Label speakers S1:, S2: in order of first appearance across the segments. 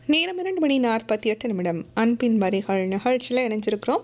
S1: நேரம் இரண்டு மணி நாற்பத்தி எட்டு நிமிடம் அன்பின் வரிகள் நிகழ்ச்சியில் இணைஞ்சிருக்கிறோம்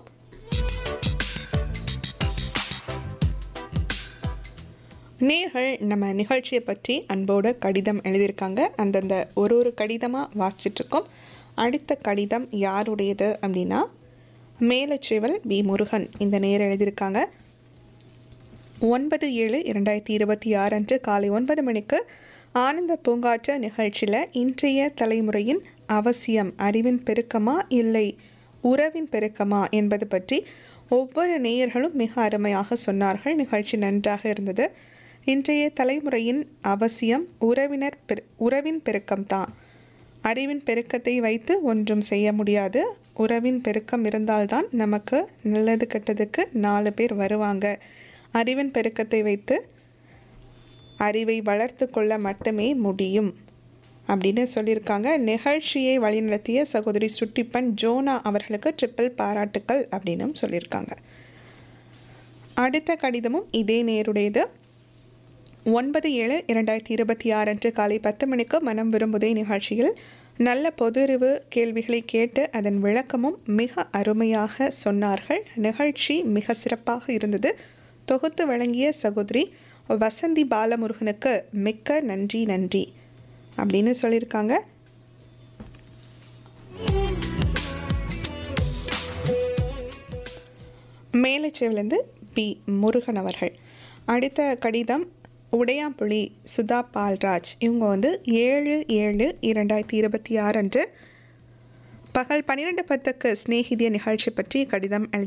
S1: நேர்கள் நம்ம நிகழ்ச்சியை பற்றி அன்போடு கடிதம் எழுதியிருக்காங்க அந்தந்த ஒரு ஒரு கடிதமாக வாசிச்சிட்ருக்கோம் அடுத்த கடிதம் யாருடையது அப்படின்னா மேலச்சேவல் வி முருகன் இந்த நேரம் எழுதியிருக்காங்க ஒன்பது ஏழு இரண்டாயிரத்தி இருபத்தி ஆறு அன்று காலை ஒன்பது மணிக்கு ஆனந்த பூங்காற்ற நிகழ்ச்சியில் இன்றைய தலைமுறையின் அவசியம் அறிவின் பெருக்கமா இல்லை உறவின் பெருக்கமா என்பது பற்றி ஒவ்வொரு நேயர்களும் மிக அருமையாக சொன்னார்கள் நிகழ்ச்சி நன்றாக இருந்தது இன்றைய தலைமுறையின் அவசியம் உறவினர் பெரு உறவின் பெருக்கம்தான் அறிவின் பெருக்கத்தை வைத்து ஒன்றும் செய்ய முடியாது உறவின் பெருக்கம் இருந்தால்தான் நமக்கு நல்லது கெட்டதுக்கு நாலு பேர் வருவாங்க அறிவின் பெருக்கத்தை வைத்து அறிவை வளர்த்து கொள்ள மட்டுமே முடியும் அப்படின்னு சொல்லியிருக்காங்க நிகழ்ச்சியை வழிநடத்திய சகோதரி சுட்டிப்பன் ஜோனா அவர்களுக்கு ட்ரிப்பிள் பாராட்டுக்கள் அப்படின்னும் சொல்லியிருக்காங்க அடுத்த கடிதமும் இதே நேருடையது ஒன்பது ஏழு இரண்டாயிரத்தி இருபத்தி ஆறு அன்று காலை பத்து மணிக்கு மனம் விரும்புதே நிகழ்ச்சியில் நல்ல பொதுறிவு கேள்விகளை கேட்டு அதன் விளக்கமும் மிக அருமையாக சொன்னார்கள் நிகழ்ச்சி மிக சிறப்பாக இருந்தது தொகுத்து வழங்கிய சகோதரி வசந்தி பாலமுருகனுக்கு மிக்க நன்றி நன்றி அப்படின்னு சொல்லியிருக்காங்க மேலச்சேவிலேருந்து பி முருகன் அவர்கள் அடுத்த கடிதம் உடையாம்புலி சுதா பால்ராஜ் இவங்க வந்து ஏழு ஏழு இரண்டாயிரத்தி இருபத்தி ஆறு அன்று பகல் பன்னிரெண்டு பத்துக்கு சிநேகிதிய நிகழ்ச்சி பற்றி கடிதம் எழுதி